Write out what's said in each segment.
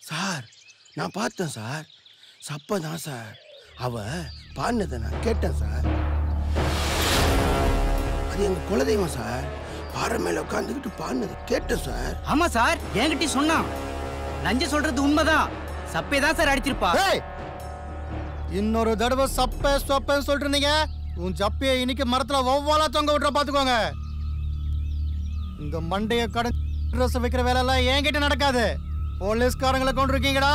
Sir நான் பார்த்தேன் sir சப்ப தான் சார் அவ பாடினதை நான் கேட்டேன் சார் அது எங்க குலதெய்வம் சார் பாறை மேல உட்காந்துக்கிட்டு பாடினதை கேட்டேன் சார் ஆமா சார் என்கிட்ட சொன்னான் லஞ்ச சொல்றது உண்மைதான் சப்பே தான் சார் அடிச்சிருப்பா ஏய் இன்னொரு தடவை சப்ப சொப்பன்னு சொல்லிட்டு இருந்தீங்க உன் ஜப்பியை இன்னைக்கு மரத்துல ஒவ்வாலா தொங்க விட்டுற பாத்துக்கோங்க இந்த மண்டைய கடன் ட்ரெஸ் வைக்கிற வேலை எல்லாம் என்கிட்ட நடக்காது போலீஸ்காரங்களை கொண்டு இருக்கீங்கடா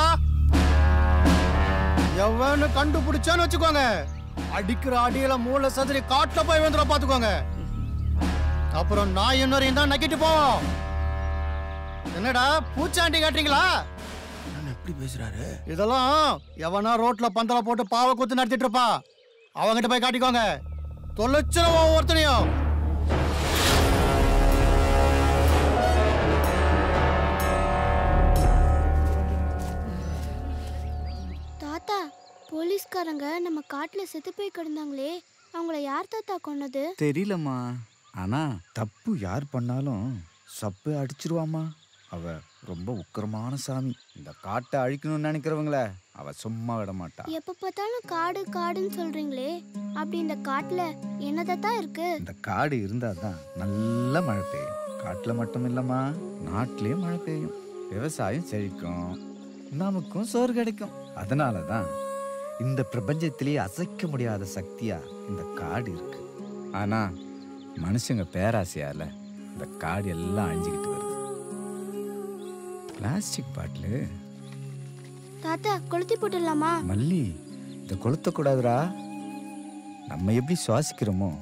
எவனு கண்டுபிடிச்சான்னு வச்சுக்கோங்க அடிக்கிற அடியில மூளை சதுரி காட்டுல போய் வந்துட பாத்துக்கோங்க அப்புறம் நான் இன்னொரு தான் நக்கிட்டு போவோம் என்னடா பூச்சாண்டி காட்டுறீங்களா நான் எப்படி பேசுறாரு இதெல்லாம் எவனா ரோட்ல பந்தல போட்டு பாவ குத்து நடத்திட்டு இருப்பா அவங்கிட்ட போய் காட்டிக்கோங்க தொலைச்சிருவோம் ஒவ்வொருத்தனையும் தாத்தா போலீஸ்காரங்க நம்ம காட்டுல செத்து போய் கிடந்தாங்களே அவங்கள யார் தாத்தா கொன்னது தெரியலம்மா ஆனா தப்பு யார் பண்ணாலும் சப்பு அடிச்சிருவாம்மா அவ ரொம்ப உக்கிரமான சாமி இந்த காட்டை அழிக்கணும்னு நினைக்கிறவங்கள அவ சும்மா விட மாட்டா எப்ப பார்த்தாலும் காடு காடுன்னு சொல்றீங்களே அப்படி இந்த காட்டுல என்ன தாத்தா இருக்கு இந்த காடு இருந்தா தான் நல்ல மழை பெய்யும் காட்டுல மட்டும் இல்லம்மா நாட்டிலே மழை பெய்யும் விவசாயம் செழிக்கும் நமக்கும் சோறு கிடைக்கும் அதனால தான் இந்த பிரபஞ்சத்திலேயே அசைக்க முடியாத சக்தியா இந்த காடு இருக்கு ஆனா மனுஷங்க பேராசையால இந்த காடு எல்லாம் அழிஞ்சுக்கிட்டு வருது பிளாஸ்டிக் பாட்டிலு தாத்தா கொளுத்தி போட்டுடலாமா மல்லி இதை கொளுத்தக்கூடாதுடா நம்ம எப்படி சுவாசிக்கிறோமோ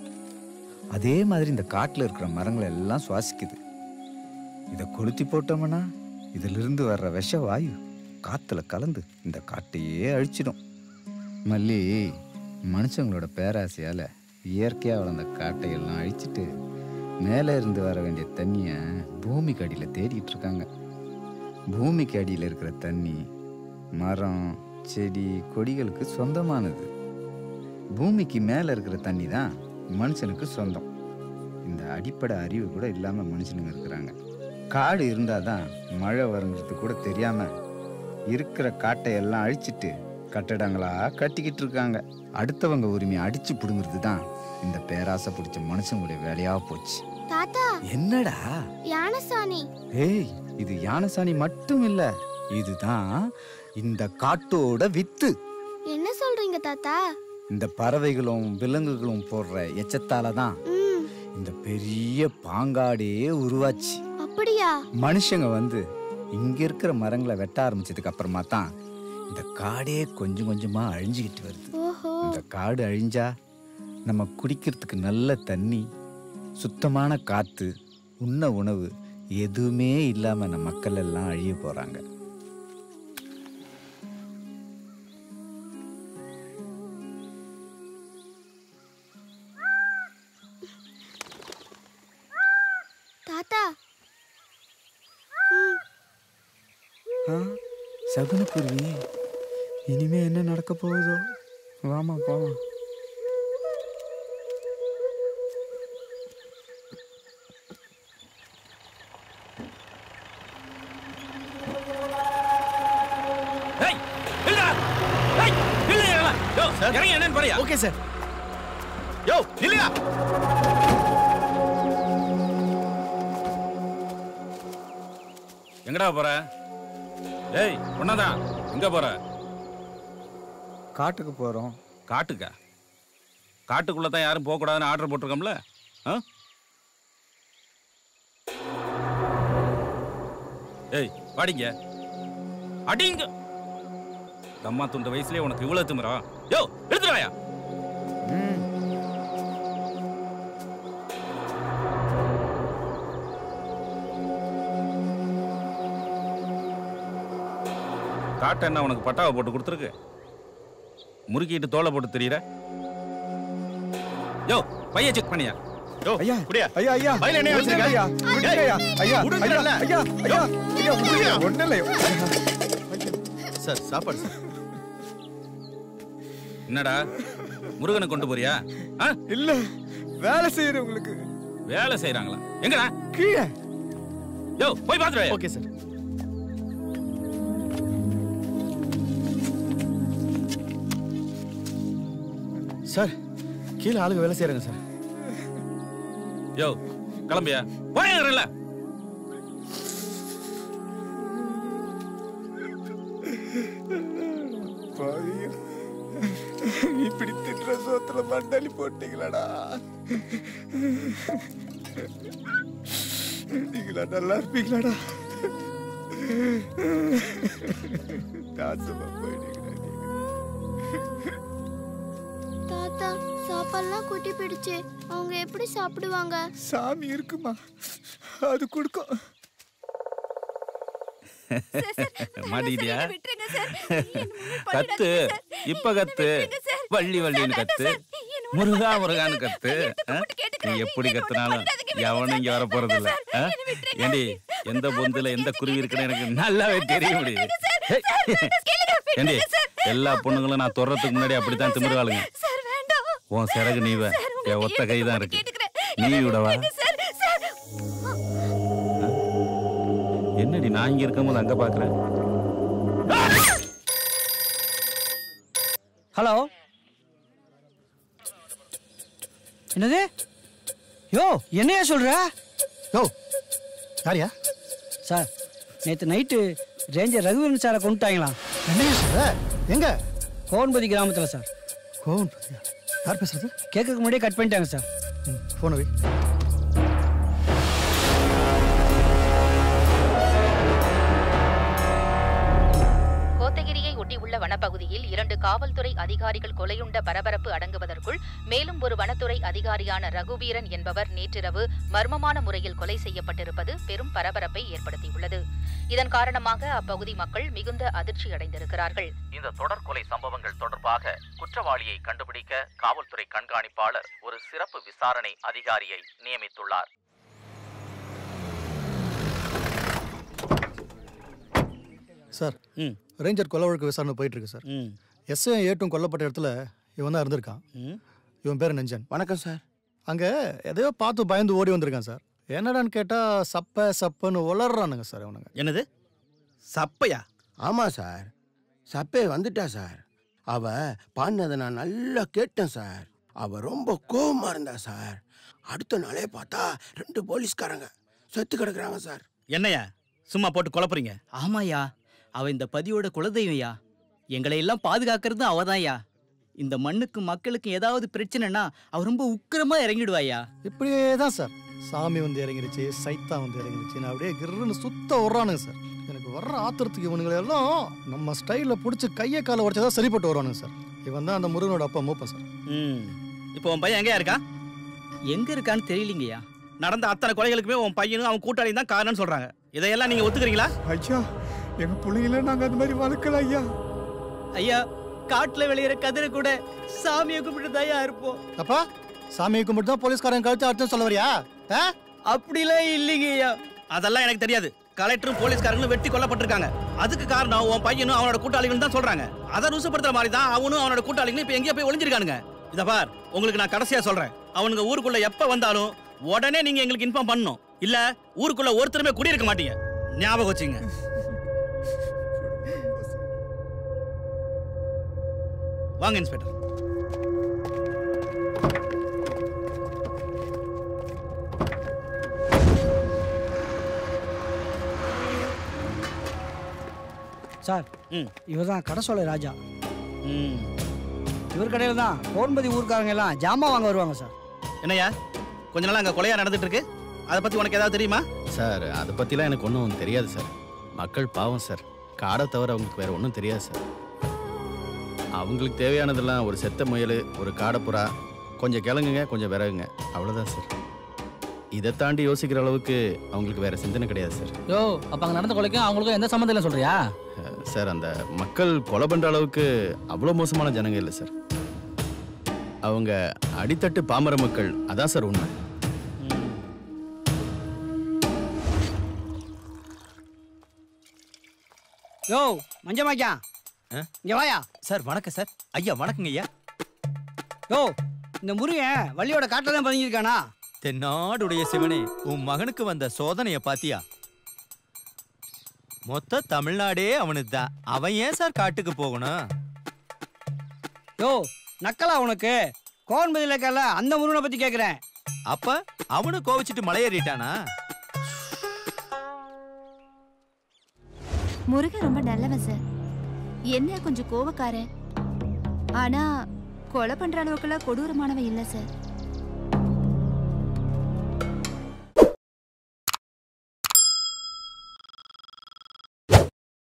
அதே மாதிரி இந்த காட்டில் இருக்கிற மரங்கள் எல்லாம் சுவாசிக்குது இதை கொளுத்தி போட்டோம்னா இதிலிருந்து வர்ற விஷ வாயு காத்துல கலந்து இந்த காட்டையே அழிச்சிடும் மல்லி மனுஷங்களோட பேராசையால இயற்கையாக வளர்ந்த காட்டை எல்லாம் அழிச்சிட்டு மேலே இருந்து வர வேண்டிய தண்ணியை பூமிக்கு அடியில் தேடிட்டு இருக்காங்க பூமிக்கு அடியில் இருக்கிற தண்ணி மரம் செடி கொடிகளுக்கு சொந்தமானது பூமிக்கு மேலே இருக்கிற தண்ணி தான் மனுஷனுக்கு சொந்தம் இந்த அடிப்படை அறிவு கூட இல்லாமல் மனுஷனுங்க இருக்கிறாங்க காடு இருந்தால் தான் மழை வருங்கிறது கூட தெரியாமல் இருக்கிற காட்டை எல்லாம் அழிச்சிட்டு கட்டடங்களா கட்டிக்கிட்டு இருக்காங்க அடுத்தவங்க உரிமையை அடிச்சு பிடுங்கிறது தான் இந்த பேராசை பிடிச்ச மனுஷங்களுடைய வேலையா போச்சு தாத்தா என்னடா யானசாணி ஏய் இது யானசாணி மட்டும் இல்ல இதுதான் இந்த காட்டோட வித்து என்ன சொல்றீங்க தாத்தா இந்த பறவைகளும் விலங்குகளும் போடுற எச்சத்தால தான் ம் இந்த பெரிய பாங்காடே உருவாச்சு அப்படியா மனுஷங்க வந்து இங்க இருக்கிற மரங்களை வெட்ட ஆரம்பிச்சதுக்கு அப்புறமா தான் இந்த காடே கொஞ்சம் கொஞ்சமா அழிஞ்சுக்கிட்டு வருது ஓஹோ இந்த காடு அழிஞ்சா நம்ம குடிக்கிறதுக்கு நல்ல தண்ணி சுத்தமான காத்து உண்ண உணவு எதுவுமே இல்லாம நம்ம மக்கள் எல்லாம் அழிய போறாங்க தாத்தா ம் ஆ, சகுனக்குருவி இனிமே என்ன நடக்க போகுதோ வாமா போலாம் ஏய் இல்லடா ஏய் இல்ல இல்ல யோ இறங்கி என்னன்னு பாரியா ஓகே சார் யோ இல்லையா எங்கடா போற ஏய் ஒன்னதான் எங்க போற காட்டுக்கு போறோம் காட்டுக்கா காட்டுக்குள்ள தான் யாரும் போக கூடாதுன்னு ஆர்டர் போட்டிருக்கோம்ல ஆ? ஏய் வாடிங்க அடிங்க தம்மா துண்ட வயசுலயே உனக்கு இவ்வளவு திமிரா யோ எடுத்துட்டு வாயா காட்டை என்ன உனக்கு பட்டாவை போட்டு கொடுத்துருக்கு முறுக்கிட்டு தோலை போட்டு தெரியற யோ பைய செக் பண்ணியா யோ ஐயா குடியா ஐயா ஐயா பையில என்ன வச்சிருக்க? ஐயா விடுங்க ஐயா ஐயா விடுங்கல்ல. ஐயா ஐயா ஐயா விடுங்க. ஒண்ணு இல்லை சார் சாப்பாடு சார் என்னடா முருகனை கொண்டு போறியா ஆ? இல்ல வேலை செய்யறவங்களுக்கு வேலை செய்யறாங்களா எங்கடா கீழே யோ போய் பாத்துட்டு ஓகே சார் சார் கீழே ஆளுங்க வேலை செய்கிறாங்க சார் யோ கிளம்பியா போயல இப்படி திட்டுற சோத்துல மண்டலி போட்டீங்களாடா நீங்களா நல்லா இருப்பீங்களாடா நாசமா போயிட்டீங்களா நீங்க. தாத்தா சாப்பாடுலாம் குட்டி பிடிச்சு அவங்க எப்படி சாப்பிடுவாங்க சாமி இருக்குமா அது கொடுக்கும் மாட்டிக்கிட்டியா கத்து இப்ப கத்து வள்ளி வள்ளின்னு கத்து முருகா முருகான்னு கத்து ஆ? நீ எப்படி கத்துனாலும் எவனும் இங்க வர போறது இல்ல ஆ? ஏண்டி எந்த பொந்துல எந்த குருவி இருக்குன்னு எனக்கு நல்லாவே தெரிய முடியுது ஏண்டி எல்லா பொண்ணுங்களும் நான் தொடறதுக்கு முன்னாடி அப்படித்தான் திமிருவாளுங்க உன் சிறகு நீவ என் ஒத்த கை தான் இருக்கு நீ விடவா என்னடி நான் இங்க இருக்கும்போது அங்க பாக்குறேன் ஹலோ என்னது யோ என்னையா சொல்ற யோ யாரியா சார் நேற்று நைட்டு ரேஞ்சர் ரகுவரன் சாரை கொண்டுட்டாங்களாம் என்னையா சொல்ற எங்க கோவன்பதி கிராமத்தில் சார் கோவன் யார் பேசுறது கேட்கறதுக்கு முன்னாடியே கட் பண்ணிட்டாங்க சார் போன வை கோத்தகிரியை ஒட்டியுள்ள வனப்பகுதியில் இரண்டு காவல்துறை அதிகாரிகள் கொலையுண்ட பரபரப்பு அடங்குவதற்குள் மேலும் ஒரு வனத்துறை அதிகாரியான ரகுவீரன் என்பவர் நேற்றிரவு மர்மமான முறையில் கொலை செய்யப்பட்டிருப்பது பெரும் பரபரப்பை ஏற்படுத்தியுள்ளது இதன் காரணமாக அப்பகுதி மக்கள் மிகுந்த அதிர்ச்சி அடைந்திருக்கிறார்கள் இந்த தொடர் கொலை சம்பவங்கள் தொடர்பாக குற்றவாளியை கண்டுபிடிக்க காவல்துறை கண்காணிப்பாளர் ஒரு சிறப்பு விசாரணை அதிகாரியை நியமித்துள்ளார் சார் ம். ரேஞ்சர் கொலை வழக்கு விசாரணை போயிட்டு இருக்கு சார் ம் எஸ்ஐ ஏட்டும் கொல்லப்பட்ட இடத்துல இவன் தான் இருந்திருக்கான் ம் இவன் பேர் நெஞ்சன் வணக்கம் சார் அங்கே எதையோ பார்த்து பயந்து ஓடி வந்திருக்கான் சார் என்னடான்னு கேட்டால் சப்ப சப்பன்னு உளறானுங்க சார் அவனுங்க என்னது சப்பையா ஆமாம் சார் சப்பே வந்துட்டா சார் அவ பாடினதை நான் நல்லா கேட்டேன் சார் அவ ரொம்ப கோவமா இருந்தா சார் அடுத்த நாளே பார்த்தா ரெண்டு போலீஸ்காரங்க செத்து கிடக்குறாங்க சார் என்னையா சும்மா போட்டு குழப்புறீங்க ஆமாயா அவ இந்த பதியோட குலதெய்வம்யா எங்களை எல்லாம் பாதுகாக்கிறது அவதான்யா இந்த மண்ணுக்கு மக்களுக்கு ஏதாவது பிரச்சனைனா அவ ரொம்ப உக்கிரமா இறங்கிடுவாயா இப்படியே தான் சார் சாமி வந்து இறங்கிருச்சு சைத்தா வந்து இறங்கிருச்சு நான் அப்படியே கிருன்னு சுத்த விட்றானுங்க சார் எனக்கு வர்ற ஆத்திரத்துக்கு இவனுங்களை எல்லாம் நம்ம ஸ்டைலில் பிடிச்சி கையை காலை உடச்சதா சரிப்பட்டு வருவானுங்க சார் இவன் தான் அந்த முருகனோட அப்பா மூப்பன் சார் ம் இப்போ உன் பையன் எங்கேயா இருக்கான் எங்க இருக்கான்னு தெரியலீங்கய்யா நடந்த அத்தனை கொலைகளுக்குமே உன் பையனும் அவன் கூட்டாளியும் தான் காரணம்னு சொல்றாங்க இதையெல்லாம் நீங்க ஒத்துக்கிறீங்களா ஐயா எங்க பிள்ளைங்கள நாங்க அந்த மாதிரி வளர்க்கல ஐயா ஐயா காட்டுல விளையிற கதிரை கூட சாமியை கும்பிட்டு தாயா இருப்போம் அப்பா சாமியை கும்பிட்டு தான் போலீஸ்காரன் கழுத்து அர்த்தம் சொல்ல வரியா ஆ? அப்படிலாம் இல்லைங்கய்யா அதெல்லாம் எனக்கு தெரியாது கலெக்டரும் போலீஸ்காரங்களும் வெட்டி கொல்லப்பட்டிருக்காங்க அதுக்கு காரணம் உன் பையனும் அவனோட கூட்டாளிகளும் தான் சொல்றாங்க அதை ருசுப்படுத்துற மாதிரி தான் அவனும் அவனோட கூட்டாளிகளும் இப்போ எங்கேயோ போய் ஒளிஞ்சிருக்கானுங்க இத பார் உங்களுக்கு நான் கடைசியா சொல்றேன் அவனுங்க ஊருக்குள்ள எப்ப வந்தாலும் உடனே நீங்க எங்களுக்கு இன்ஃபார்ம் பண்ணணும் இல்ல ஊருக்குள்ள ஒருத்தருமே குடியிருக்க மாட்டீங்க ஞாபகம் வச்சுங்க வாங்க இன்ஸ்பெக்டர் சார் ம். இவர் தான் கடசோலை ராஜா ம் இவர் கடையில் தான் கோன்பதி ஊர்க்காரங்க எல்லாம் ஜாமான் வாங்க வருவாங்க சார் என்னய்யா கொஞ்ச நாளா அங்க கொலையா நடந்துட்டு இருக்கு அதை பத்தி உனக்கு ஏதாவது தெரியுமா சார் அதை பற்றிலாம் எனக்கு ஒன்றும் தெரியாது சார் மக்கள் பாவம் சார் காடை தவிர அவங்களுக்கு வேற ஒன்றும் தெரியாது சார் அவங்களுக்கு தேவையானதெல்லாம் ஒரு செத்த முயல் ஒரு காடைப்புறா கொஞ்சம் கிழங்குங்க கொஞ்சம் விறகுங்க அவ்வளோதான் சார் இதை தாண்டி யோசிக்கிற அளவுக்கு அவங்களுக்கு வேற சிந்தனை கிடையாது சார் யோ அப்ப அங்க நடந்த கொலைக்கும் அவங்களுக்கும் எந்த சம்மந்தம் இல்லை சொல்றியா அஹ், சார் அந்த மக்கள் கொலை பண்ணுற அளவுக்கு அவ்வளோ மோசமான ஜனங்க இல்லை சார் அவங்க அடித்தட்டு பாமர மக்கள் அதான் சார் உண்மை யோ மஞ்சமாக்கியா இங்க வாயா சார் வணக்கம் சார் ஐயா வணக்கங்க ஐயா யோ இந்த முருகன் வள்ளியோட காட்டில் தான் பதுங்கியிருக்கானா தென்னாடுடைய சிவனே உன் மகனுக்கு வந்த சோதனைய பாத்தியா மொத்த தமிழ்நாடே அவனுக்கு தான் அவன் ஏன் சார் காட்டுக்கு போகணும் யோ நக்கலா உனக்கு கோயம்புல இருக்கல அந்த முருகனை பத்தி கேக்குறேன் அப்ப அவனு கோவிச்சிட்டு மலையேறிட்டானா முருகன் ரொம்ப நல்லவன் சார் என்ன கொஞ்சம் கோவக்காரன் ஆனா கொலை பண்ற அளவுக்குலாம் கொடூரமானவன் இல்ல சார்